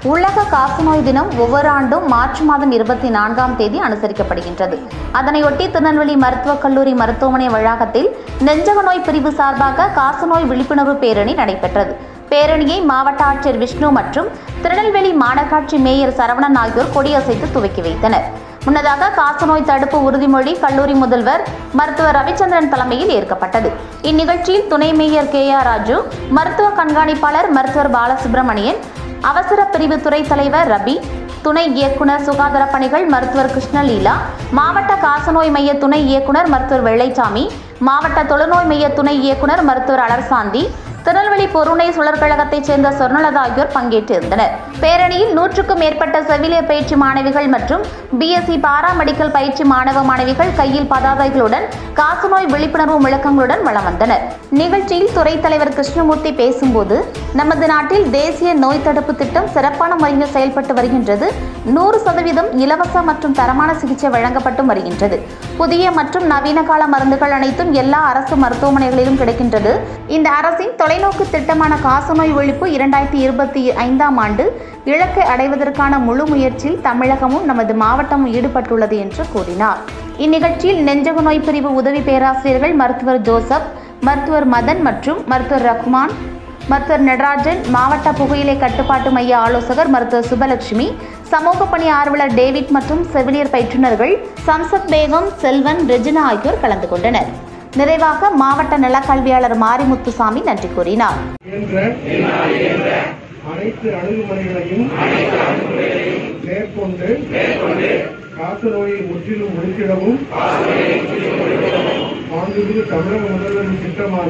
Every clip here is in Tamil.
உலக காசநோய் தினம் ஒவ்வொரு ஆண்டும் மார்ச் மாதம் இருபத்தி நான்காம் தேதி அனுசரிக்கப்படுகின்றது அதனையொட்டி திருநெல்வேலி மருத்துவக் கல்லூரி மருத்துவமனை வளாகத்தில் நெஞ்சக நோய் பிரிவு சார்பாக காசநோய் விழிப்புணர்வு பேரணி நடைபெற்றது பேரணியை மாவட்ட ஆட்சியர் விஷ்ணு மற்றும் திருநெல்வேலி மாநகராட்சி மேயர் சரவணன் ஆகியோர் கொடியசைத்து துவக்கி வைத்தனர் முன்னதாக காசநோய் தடுப்பு உறுதிமொழி கல்லூரி முதல்வர் மருத்துவர் ரவிச்சந்திரன் தலைமையில் ஏற்கப்பட்டது இந்நிகழ்ச்சியில் துணை மேயர் கே ஆர் ராஜு மருத்துவ கண்காணிப்பாளர் மருத்துவர் பாலசுப்ரமணியன் அவசர பிரிவு துறை தலைவர் ரபி துணை இயக்குனர் சுகாதார பணிகள் மருத்துவர் கிருஷ்ணலீலா மாவட்ட காசநோய் மைய துணை இயக்குனர் மருத்துவர் வெள்ளைச்சாமி மாவட்ட தொழுநோய் மைய துணை இயக்குனர் மருத்துவர் அலர்சாந்தி திருநெல்வேலி பொருணை சுழற்கழகத்தைச் சேர்ந்த சொர்ணலதா ஆகியோர் பங்கேற்றிருந்தனர் பேரணியில் நூற்றுக்கும் மேற்பட்ட செவிலியர் பயிற்சி மாணவிகள் மற்றும் பிஎஸ்சி பாரா மெடிக்கல் பயிற்சி மாணவ மாணவிகள் கையில் பதாதைகளுடன் காசநோய் விழிப்புணர்வு முழக்கங்களுடன் வலம் வந்தனர் நிகழ்ச்சியில் துறை தலைவர் கிருஷ்ணமூர்த்தி பேசும்போது நமது நாட்டில் தேசிய நோய் தடுப்பு திட்டம் சிறப்பான முறையில் செயல்பட்டு வருகின்றது நூறு சதவீதம் இலவச மற்றும் தரமான சிகிச்சை வழங்கப்பட்டும் வருகின்றது புதிய மற்றும் நவீன கால மருந்துகள் அனைத்தும் எல்லா அரசு மருத்துவமனைகளிலும் கிடைக்கின்றது இந்த அரசின் தொலைநோக்கு திட்டமான காசநோய் ஒழிப்பு இரண்டாயிரத்தி இருபத்தி ஐந்தாம் ஆண்டு இலக்கை அடைவதற்கான முழு முயற்சியில் தமிழகமும் நமது மாவட்டமும் ஈடுபட்டுள்ளது என்று கூறினார் இந்நிகழ்ச்சியில் நெஞ்சக நோய் பிரிவு உதவி பேராசிரியர்கள் மருத்துவர் ஜோசப் மருத்துவர் மதன் மற்றும் மருத்துவர் ரகுமான் மருத்துவர் நடராஜன் மாவட்ட புகையிலை கட்டுப்பாட்டு மைய ஆலோசகர் மருத்துவர் சுபலட்சுமி சமூக பணி ஆர்வலர் டேவிட் மற்றும் செவிலியர் பயிற்றுனர்கள் சம்சத் பேகம் செல்வன் ரெஜினா ஆகியோர் கலந்து கொண்டனர் நிறைவாக மாவட்ட நலக்கல்வியாளர் மாரிமுத்துசாமி நன்றி கூறினார் என்ற அனைத்து அணுகுமுறைகளையும் மேற்கொண்டு காசநோயை முற்றிலும் ஒழித்திடவும் மாண்புமிகு தமிழக முதல்வரின் திட்டமான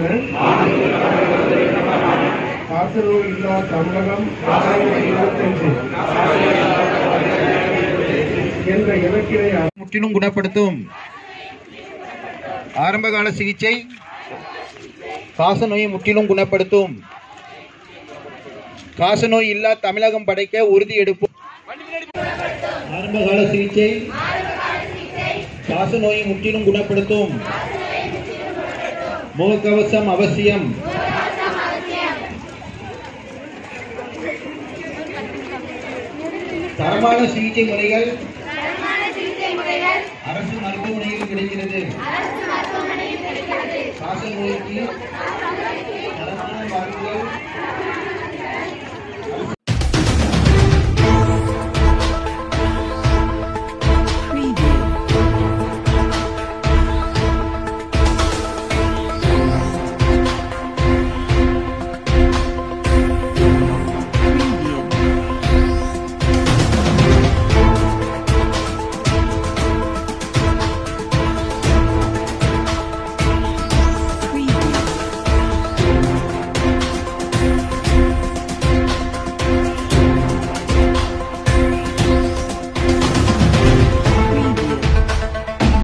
காசநோய் இல்லா தமிழகம் இருபத்தஞ்சு என்ற இலக்கினை முற்றிலும் குணப்படுத்தும் ஆரம்பகால சிகிச்சை காசநோயை முற்றிலும் குணப்படுத்தும் காசநோய் இல்லா தமிழகம் படைக்க உறுதி எடுப்போம் ஆரம்பகால சிகிச்சை காசநோயை முற்றிலும் குணப்படுத்தும் முகக்கவசம் அவசியம் தரமான சிகிச்சை முறைகள் அரசு மருத்துவமனையில் கிடைக்கிறது காசநோய்க்கு தரமான மருந்துகள்